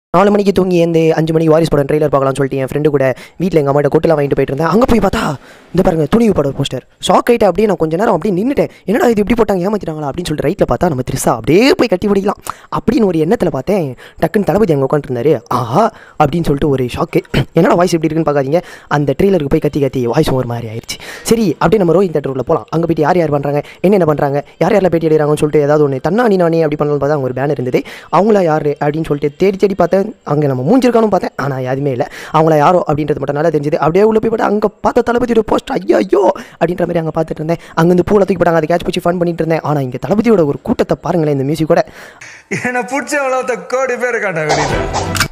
நாலு மணிக்கு தூங்கி ஏந்து அஞ்சு மணிக்கு வாரிஸ் படம் ட்ரெய்லர் பார்க்கலாம்னு சொல்லிட்டு என் ஃப்ரெண்டு கூட வீட்டில் எங்கள் அம்மாட்ட கொட்டெல்லாம் வாங்கிட்டு போயிட்டு இருந்தேன் அங்கே போய் பார்த்தா இந்த பாருங்க துணிவு படம் போஸ்டர் ஷாக் ஆகிட்டு அப்படியே நான் கொஞ்ச நேரம் அப்படியே நின்றுட்டேன் என்னடா இது இப்படி போட்டாங்க ஏமாத்திட்டாங்களா அப்படின்னு சொல்லிட்டு ரைட்டில் பார்த்தா நம்ம திருசா அப்படியே போய் கட்டி பிடிக்கலாம் அப்படின்னு ஒரு எண்ணத்தில் பார்த்தேன் டக்குன்னு தளபதி அங்கே உட்காந்துருந்தாரு ஆஹா அப்படின்னு சொல்லிட்டு ஒரு ஷாக்கு என்னடா வாய்ஸ் எப்படி இருக்குன்னு பார்க்காதீங்க அந்த ட்ரெய்லருக்கு போய் கத்தி கத்தி வாய்ஸ் ஒரு மாதிரி ஆயிடுச்சு சரி அப்படியே நம்ம ரோஹித் தேட்டருக்குள்ள போகலாம் அங்கே போயிட்டு யார் யார் பண்ணுறாங்க என்னென்ன பண்ணுறாங்க யார் யாரில் பேட்டி எடுக்கிறாங்கன்னு சொல்லிட்டு ஏதாவது ஒன்று தன்னானி நானே அப்படி பண்ணலாம் பார்த்தா அங்கே ஒரு பேனர் இருந்தது அவங்கள யார் அப்படின்னு சொல்லிட்டு தேடி தேடி பார்த்தேன் அங்கே நம்ம மூஞ்சிருக்கானும் பார்த்தேன் ஆனால் எதுவுமே இல்லை அவங்கள யாரோ அப்படின்றது மட்டும் நல்லா தெரிஞ்சது அப்படியே உள்ள போய் பார்த்தா அங்கே பார்த்த தளபதியோட போஸ்ட் ஐயோ ஐயோ அப்படின்ற மாதிரி அங்கே பார்த்துட்டு இருந்தேன் அங்கேருந்து பூவில் தூக்கி போட்டாங்க அதை கேட்ச் பிடிச்சி ஃபன் பண்ணிட்டு இருந்தேன் ஆனால் இங்கே தளபதியோட ஒரு கூட்டத்தை பாருங்களேன் இந்த மியூசிக்கோட என்னை பிடிச்ச கோடி பேர் இருக்காண்டா வெளியில